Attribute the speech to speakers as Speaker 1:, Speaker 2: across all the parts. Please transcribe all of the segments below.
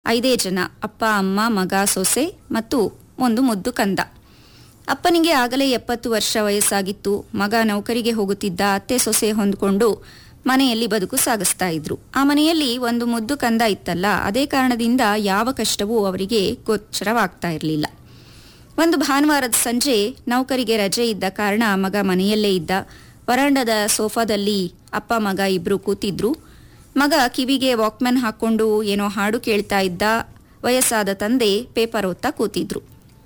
Speaker 1: ಐದೇ ಜನ ಅಪ್ಪ ಅಮ್ಮ ಮಗ ಸೊಸೆ ಮತ್ತು ಒಂದು ಮುದ್ದು ಕಂದ ಅಪ್ಪನಿಗೆ ಆಗಲೇ ಎಪ್ಪತ್ತು ವರ್ಷ ವಯಸ್ಸಾಗಿತ್ತು ಮಗ ನೌಕರಿಗೆ ಹೋಗುತ್ತಿದ್ದ ಅತ್ತೆ ಸೊಸೆ ಹೊಂದ್ಕೊಂಡು ಮನೆಯಲ್ಲಿ ಬದುಕು ಸಾಗಿಸ್ತಾ ಇದ್ರು ಆ ಮನೆಯಲ್ಲಿ ಒಂದು ಮುದ್ದು ಕಂದ ಇತ್ತಲ್ಲ ಅದೇ ಕಾರಣದಿಂದ ಯಾವ ಕಷ್ಟವೂ ಅವರಿಗೆ ಗೋಚರವಾಗ್ತಾ ಇರಲಿಲ್ಲ ಒಂದು ಭಾನುವಾರದ ಸಂಜೆ ನೌಕರಿಗೆ ರಜೆ ಇದ್ದ ಕಾರಣ ಮಗ ಮನೆಯಲ್ಲೇ ಇದ್ದ ವರಾಂಡದ ಸೋಫಾದಲ್ಲಿ ಅಪ್ಪ ಮಗ ಇಬ್ರು ಕೂತಿದ್ರು ಮಗ ಕಿವಿಗೆ ವಾಕ್ಮ್ಯಾನ್ ಹಾಕೊಂಡು ಏನೋ ಹಾಡು ಕೇಳ್ತಾ ಇದ್ದ ವಯಸ್ಸಾದ ತಂದೆ ಪೇಪರ್ ಓದ್ತಾ ಕೂತಿದ್ರು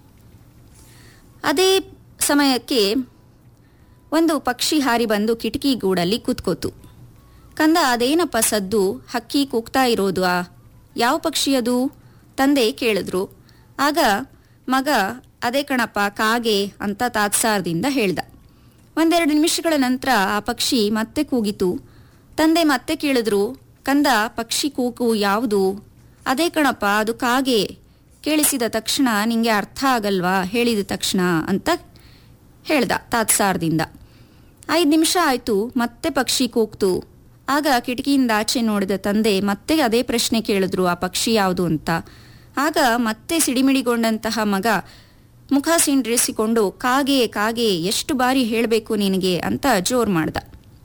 Speaker 1: ಅದೇ ಸಮಯಕ್ಕೆ ಒಂದು ಪಕ್ಷಿ ಹಾರಿ ಬಂದು ಕಿಟಕಿ ಗೂಡಲ್ಲಿ ಕೂತ್ಕೋತು ಕಂದ ಅದೇನಪ್ಪ ಸದ್ದು ಹಕ್ಕಿ ಕೂಗ್ತಾ ಇರೋದು ಆ ಯಾವ ಪಕ್ಷಿ ಅದು ತಂದೆ ಕೇಳಿದ್ರು ಆಗ ಮಗ ಅದೇ ಕಣಪ್ಪ ಕಾಗೆ ಅಂತ ತಾತ್ಸಾರದಿಂದ ಹೇಳ್ದ ಒಂದೆರಡು ನಿಮಿಷಗಳ ನಂತರ ಆ ಪಕ್ಷಿ ಮತ್ತೆ ಕೂಗಿತು ತಂದೆ ಮತ್ತೆ ಕೇಳಿದ್ರು ಕಂದ ಪಕ್ಷಿ ಕೂಗು ಯಾವುದು ಅದೇ ಕಣಪ್ಪ ಅದು ಕಾಗೆ ಕೇಳಿಸಿದ ತಕ್ಷಣ ನಿಂಗೆ ಅರ್ಥ ಆಗಲ್ವಾ ಹೇಳಿದ ತಕ್ಷಣ ಅಂತ ಹೇಳ್ದ ತಾತ್ಸಾರದಿಂದ ಐದು ನಿಮಿಷ ಆಯ್ತು ಮತ್ತೆ ಪಕ್ಷಿ ಕೂಗ್ತು ಆಗ ಕಿಟಕಿಯಿಂದ ಆಚೆ ನೋಡಿದ ತಂದೆ ಮತ್ತೆ ಅದೇ ಪ್ರಶ್ನೆ ಕೇಳಿದ್ರು ಆ ಪಕ್ಷಿ ಯಾವುದು ಅಂತ ಆಗ ಮತ್ತೆ ಸಿಡಿಮಿಡಿಗೊಂಡಂತಹ ಮಗ ಮುಖ ಸಿಂಡ್ರಿಸಿಕೊಂಡು ಕಾಗೆ ಕಾಗೆ ಎಷ್ಟು ಬಾರಿ ಹೇಳಬೇಕು ನಿನಗೆ ಅಂತ ಜೋರ್ ಮಾಡ್ದ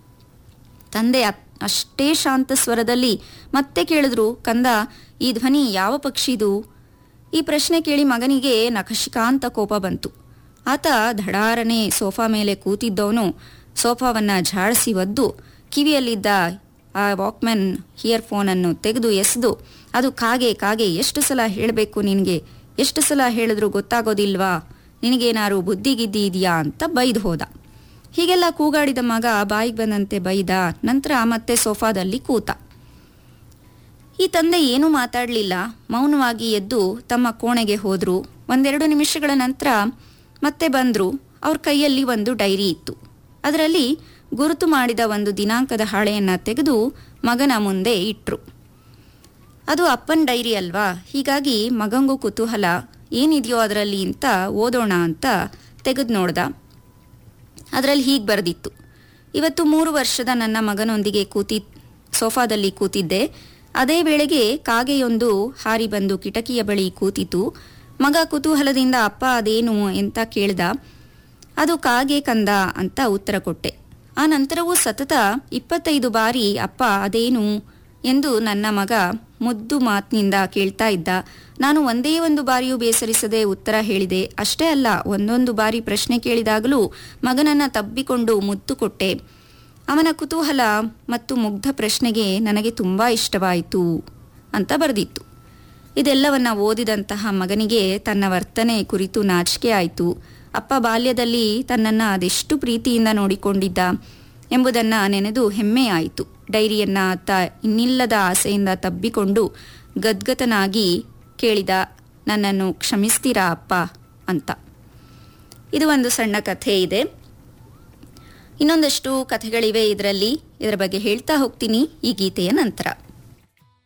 Speaker 1: ತಂದೆ ಅತ್- ಅಷ್ಟೇ ಶಾಂತ ಸ್ವರದಲ್ಲಿ ಮತ್ತೆ ಕೇಳಿದ್ರು ಕಂದ ಈ ಧ್ವನಿ ಯಾವ ಪಕ್ಷಿದು ಈ ಪ್ರಶ್ನೆ ಕೇಳಿ ಮಗನಿಗೆ ನಖಶಿಕಾಂತ ಕೋಪ ಬಂತು ಆತ ಧಡಾರನೆ ಸೋಫಾ ಮೇಲೆ ಕೂತಿದ್ದವನು ಸೋಫಾವನ್ನ ಝಾಡಿಸಿ ಒದ್ದು ಕಿವಿಯಲ್ಲಿದ್ದ ಆ ವಾಕ್ಮ್ಯಾನ್ ಇಯರ್ಫೋನನ್ನು ತೆಗೆದು ಎಸೆದು ಅದು ಕಾಗೆ ಕಾಗೆ ಎಷ್ಟು ಸಲ ಹೇಳಬೇಕು ನಿನಗೆ ಎಷ್ಟು ಸಲ ಹೇಳಿದ್ರು ಗೊತ್ತಾಗೋದಿಲ್ವಾ ನಿನಗೇನಾರು ಬುದ್ಧಿಗಿದ್ದಿ ಇದೆಯಾ ಅಂತ ಬೈದು ಹೋದ ಹೀಗೆಲ್ಲ ಕೂಗಾಡಿದ ಮಗ ಬಾಯಿಗೆ ಬಂದಂತೆ ಬೈದ ನಂತರ ಮತ್ತೆ ಸೋಫಾದಲ್ಲಿ ಕೂತ ಈ ತಂದೆ ಏನೂ ಮಾತಾಡಲಿಲ್ಲ ಮೌನವಾಗಿ ಎದ್ದು ತಮ್ಮ ಕೋಣೆಗೆ ಹೋದ್ರು ಒಂದೆರಡು ನಿಮಿಷಗಳ ನಂತರ ಮತ್ತೆ ಬಂದ್ರು ಅವ್ರ ಕೈಯಲ್ಲಿ ಒಂದು ಡೈರಿ ಇತ್ತು ಅದರಲ್ಲಿ ಗುರುತು ಮಾಡಿದ ಒಂದು ದಿನಾಂಕದ ಹಾಳೆಯನ್ನ ತೆಗೆದು ಮಗನ ಮುಂದೆ ಇಟ್ರು ಅದು ಅಪ್ಪನ ಡೈರಿ ಅಲ್ವಾ ಹೀಗಾಗಿ ಮಗಂಗೂ ಕುತೂಹಲ ಏನಿದೆಯೋ ಅದರಲ್ಲಿ ಅಂತ ಓದೋಣ ಅಂತ ತೆಗೆದು ನೋಡ್ದ ಅದರಲ್ಲಿ ಹೀಗೆ ಬರೆದಿತ್ತು ಇವತ್ತು ಮೂರು ವರ್ಷದ ನನ್ನ ಮಗನೊಂದಿಗೆ ಕೂತಿ ಸೋಫಾದಲ್ಲಿ ಕೂತಿದ್ದೆ ಅದೇ ವೇಳೆಗೆ ಕಾಗೆಯೊಂದು ಹಾರಿ ಬಂದು ಕಿಟಕಿಯ ಬಳಿ ಕೂತಿತು ಮಗ ಕುತೂಹಲದಿಂದ ಅಪ್ಪ ಅದೇನು ಅಂತ ಕೇಳ್ದ ಅದು ಕಾಗೆ ಕಂದ ಅಂತ ಉತ್ತರ ಕೊಟ್ಟೆ ಆ ನಂತರವೂ ಸತತ ಇಪ್ಪತ್ತೈದು ಬಾರಿ ಅಪ್ಪ ಅದೇನು ಎಂದು ನನ್ನ ಮಗ ಮುದ್ದು ಮಾತಿನಿಂದ ಕೇಳ್ತಾ ಇದ್ದ ನಾನು ಒಂದೇ ಒಂದು ಬಾರಿಯೂ ಬೇಸರಿಸದೆ ಉತ್ತರ ಹೇಳಿದೆ ಅಷ್ಟೇ ಅಲ್ಲ ಒಂದೊಂದು ಬಾರಿ ಪ್ರಶ್ನೆ ಕೇಳಿದಾಗಲೂ ಮಗನನ್ನ ತಬ್ಬಿಕೊಂಡು ಮುತ್ತು ಕೊಟ್ಟೆ ಅವನ ಕುತೂಹಲ ಮತ್ತು ಮುಗ್ಧ ಪ್ರಶ್ನೆಗೆ ನನಗೆ ತುಂಬಾ ಇಷ್ಟವಾಯಿತು ಅಂತ ಬರೆದಿತ್ತು ಇದೆಲ್ಲವನ್ನ ಓದಿದಂತಹ ಮಗನಿಗೆ ತನ್ನ ವರ್ತನೆ ಕುರಿತು ನಾಚಿಕೆ ಆಯಿತು ಅಪ್ಪ ಬಾಲ್ಯದಲ್ಲಿ ತನ್ನನ್ನ ಅದೆಷ್ಟು ಪ್ರೀತಿಯಿಂದ ನೋಡಿಕೊಂಡಿದ್ದ ಎಂಬುದನ್ನ ನೆನೆದು ಹೆಮ್ಮೆ ಆಯಿತು ಡೈರಿಯನ್ನ ಆತ ಇನ್ನಿಲ್ಲದ ಆಸೆಯಿಂದ ತಬ್ಬಿಕೊಂಡು ಗದ್ಗತನಾಗಿ ಕೇಳಿದ ನನ್ನನ್ನು ಕ್ಷಮಿಸ್ತೀರಾ ಅಪ್ಪ ಅಂತ ಇದು ಒಂದು ಸಣ್ಣ ಕಥೆ ಇದೆ ಇನ್ನೊಂದಷ್ಟು ಕಥೆಗಳಿವೆ ಇದರಲ್ಲಿ ಇದರ ಬಗ್ಗೆ ಹೇಳ್ತಾ ಹೋಗ್ತೀನಿ ಈ ಗೀತೆಯ ನಂತರ